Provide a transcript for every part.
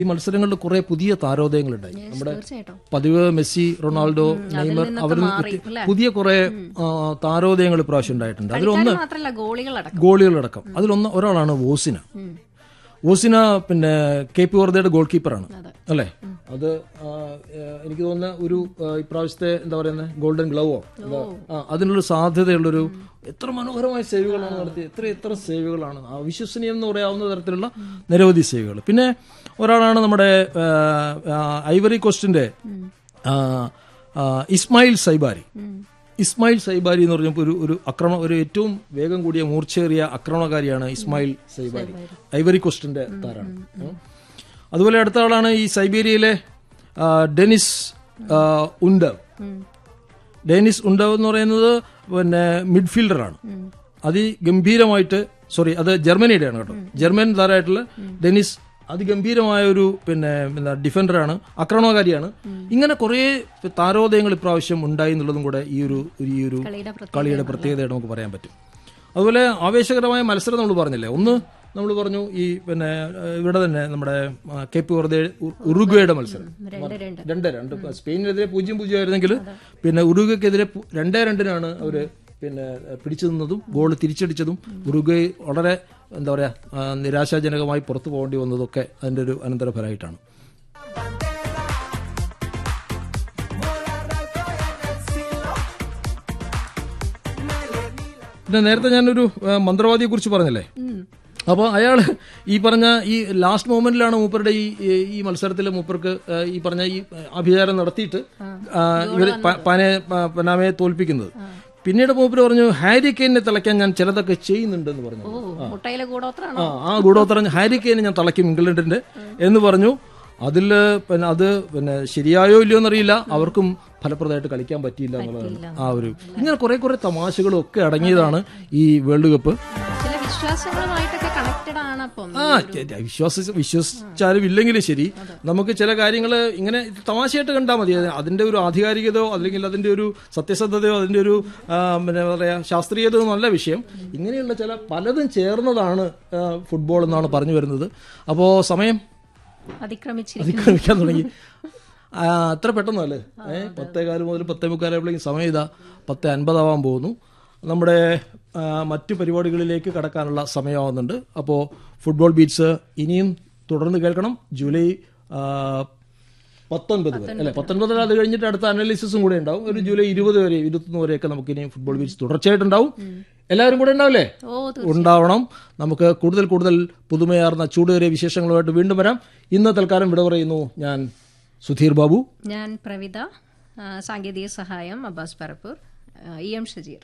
ഈ മത്സരങ്ങളിൽ കുറെ പുതിയ താരോദയങ്ങളുണ്ടായി നമ്മുടെ തീർച്ചയായിട്ടും പതിവ് മെസ്സി റൊണാൾഡോ നെയ്മർ നിന്നൊക്കെ അവരിൽ മാറി, വ്യത്യ- അല്ലേ? പുതിയ കുറെ ആ, താരോദയങ്ങൾ ഇപ്രാവശ്യം ഉണ്ടായിട്ടുണ്ട് അതിലൊന്ന് കളിക്കാർ മാത്രല്ല ഗോളികളടക്കം ഗോളികളടക്കം അതിലൊന്ന് ഒരാളാണ് ഓസിന ഉം. ഓസിന പിന്നെ കെ പി വർദ്ധയുടെ ഗോൾ കീപ്പറാണ് അതെ. അല്ലേ അത് ആ, ഏഹ്, എനിക്ക് തോന്നുന്ന ഒരു ആ, ഇപ്രാവശ്യത്തെ എന്താ പറയുന്നത് ഗോൾഡൻ ഗ്ലൗവോ എന്താ? ആ, അതിനുള്ളൊരു സാധ്യതയുള്ളൊരു എത്ര മനോഹരമായ സേവുകളാണ് നടത്തിയത് എത്ര എത്ര സേവുകളാണ് അവിശ്വസനീയം എന്ന് പറയാവുന്ന തരത്തിലുള്ള നിരവധി സേവുകൾ പിന്നെ ഒരാളാണ് നമ്മുടെ ആ, ആ, ഐവറി കോസ്റ്റിന്റെ ആ, ആ, ഇസ്മായിൽ സൈബാരി ഇസ്മായിൽ സൈബാരി എന്ന് പറഞ്ഞപ്പോൾ ഒരു ഒരു ആക്രമണ ഒരു ഏറ്റവും വേഗം കൂടിയ മൂർച്ചയേറിയ ആക്രമണകാരിയാണ് ഇസ്മായിൽ സൈബാരി ഐവറി കോസ്റ്റിന്റെ താരാണ് ഉം. അതുപോലെ അടുത്ത ആളാണ് ഈ സൈബീരിയയിലെ ആ, ഡെനിസ് ആ, ഉണ്ടവ് ഡെനിസ് ഉണ്ടവ് എന്ന് പറയുന്നത് പിന്നെ മിഡ്ഫീൽഡറാണ് അതിഗംഭീരമായിട്ട് സോറി അത് ജർമ്മനിയുടെയാണ് കേട്ടോ ജർമ്മൻ താരമായിട്ടുള്ള ഡെനിസ് അതിഗംഭീരമായ ഒരു പിന്നെ എന്താ ഡിഫൻഡറാണ് ആക്രമണകാരിയാണ് ഇങ്ങനെ കുറേ താരോദയങ്ങൾ ഇപ്രാവശ്യം ഉണ്ടായി എന്നുള്ളതും കൂടെ ഈ ഒരു ഈ ഒരു കളിയുടെ പ്രത്യേകത കളിയുടെ പ്രത്യേകതയായിട്ട് നമുക്ക് പറയാൻ പറ്റും അതുപോലെ ആവേശകരമായ മത്സരം നമ്മൾ പറഞ്ഞില്ലേ ഒന്ന് നമ്മൾ പറഞ്ഞു ഈ പിന്നെ ഏഹ്, ഇവിടെ തന്നെ നമ്മുടെ ആ, കേപ്പ് വെറുതെ ഉറുഗ്വയുടെ മത്സരം രണ്ട് രണ്ട് രണ്ട് രണ്ട് സ്പെയിനിനെതിരെ പൂജ്യം പൂജ്യം ആയിരുന്നെങ്കിൽ പിന്നെ ഉറുഗ്വയ്ക്കെതിരെ പു- രണ്ടേ രണ്ടിനാണ് അവര് പിന്നെ ഏഹ്, പിടിച്ചു നിന്നതും ഗോൾ തിരിച്ചടിച്ചതും ഉറുഗ്വ വളരെ എന്താ പറയാ ആ, നിരാശാജനകമായി പുറത്തു പോകേണ്ടി വന്നതൊക്കെ അതിന്റെ ഒരു അനന്തരഫലമായിട്ടാണ് പിന്നെ നേരത്തെ ഞാനൊരു ആ, മന്ത്രവാദിയെ കുറിച്ച് പറഞ്ഞല്ലേ അപ്പോൾ അയാൾ ഈ പറഞ്ഞ ഈ ലാസ്റ്റ് മൊമെന്റിലാണ് മൂപ്പരുടെ ഈ ഈ- ഈ മത്സരത്തിൽ മൂപ്പർക്ക് ആ, ഈ പറഞ്ഞ ഈ അഭിചാരം നടത്തിയിട്ട് ആ, ഇവര് പ- പനെ പ- പനാമയെ തോൽപ്പിക്കുന്നത് പിന്നീട് മൂപ്പര് പറഞ്ഞു ഹാരി കെയിനെ തിളയ്ക്കാൻ ഞാൻ ചിലതൊക്കെ ചെയ്യുന്നുണ്ടെന്ന് പറഞ്ഞു ഓ മുട്ടയിലെ കൂടോത്രാണോ ആ ആ ഗൂഢോത്തരം ഹാരി കെയിനെ ഞാൻ തളയ്ക്കും ഇംഗ്ലണ്ടിന്റെ എന്ന് പറഞ്ഞു അതിൽ പിന്നെ അത് പിന്നെ ശരിയായോ ഇല്ലയോ എന്നറിയില്ല അവർക്കും ഫലപ്രദമായിട്ട് കളിക്കാൻ പറ്റിയില്ല എന്നുള്ളതാണ് ആ ഒരു ഇങ്ങനെ കുറെ കുറെ തമാശകളും ഒക്കെ അടങ്ങിയതാണ് ഈ വേൾഡ് കപ്പ് ചില വിശ്വാസങ്ങളുമായിട്ടൊക്കെ കണക്റ്റഡ് ആണ് അപ്പം ആ ചെ- ചെ- വിശ്വാസ വിശ്വസിച്ചാലും ഇല്ലെങ്കിലും ശരി നമുക്ക് ചില കാര്യങ്ങൾ ഇങ്ങനെ തമാശയായിട്ട് കണ്ടാൽ മതി അത് അതിന്റെ ഒരു ആധികാരികതയോ അല്ലെങ്കിൽ അതിന്റെ ഒരു സത്യസന്ധതയോ അതിന്റെ ഒരു ആ, പിന്നെ എന്താ പറയാ ശാസ്ത്രീയതയോ നല്ല വിഷയം ഇങ്ങനെയുള്ള ചില പലതും ചേർന്നതാണ് ആ, ഫുട്ബോൾ എന്നാണ് പറഞ്ഞു വരുന്നത് അപ്പോൾ സമയം അതിക്രമിച്ചിരിക്കും അതിക്രമിക്കാൻ തുടങ്ങി ആ, അത്ര പെട്ടെന്നല്ലേ ഏഹ് പത്തേകാല് മുതൽ പത്തേ മുക്കാലായപ്പോഴേക്കും സമയം ഇതാ പത്ത് അൻപതാവാൻ പോകുന്നു നമ്മുടെ ആ, മറ്റു പരിപാടികളിലേക്ക് കടക്കാനുള്ള സമയമാവുന്നുണ്ട് അപ്പോൾ ഫുട്ബോൾ ബീറ്റ്സ് ഇനിയും തുടർന്ന് കേൾക്കണം ജൂലൈ ആ, പത്തൊൻപത് വരെ അല്ലെ പത്തൊൻപതിൽ അത് കഴിഞ്ഞിട്ട് അടുത്ത അനാലിസിസും കൂടെ ഉണ്ടാവും ഒരു ജൂലൈ ഇരുപത് വരെ ഇരുപത്തൊന്ന് വരെയൊക്കെ നമുക്ക് ഇനിയും ഫുട്ബോൾ ബീറ്റ്സ് തുടർച്ചയായിട്ടുണ്ടാവും എല്ലാവരും കൂടെ ഉണ്ടാവില്ലേ ഓ ഉണ്ടാവണം നമുക്ക് കൂടുതൽ കൂടുതൽ പുതുമയാർന്ന ചൂടേറിയ വിശേഷങ്ങളുമായിട്ട് വീണ്ടും വരാം ഇന്ന് തൽക്കാലം വിട പറയുന്നു ഞാൻ സുധീർ ബാബു ഞാൻ പ്രവിത ആ, സാങ്കേതിക സഹായം അബ്ബാസ് പരപ്പൂർ ആ, ഇ എം ഷജീർ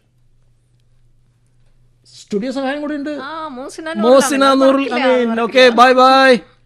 സ്റ്റുഡിയോ സഹായം കൂടെ ഉണ്ട് ആ മോസിന മോസിന നൂറുൽ അമീൻ ഓക്കെ ബൈ ബൈ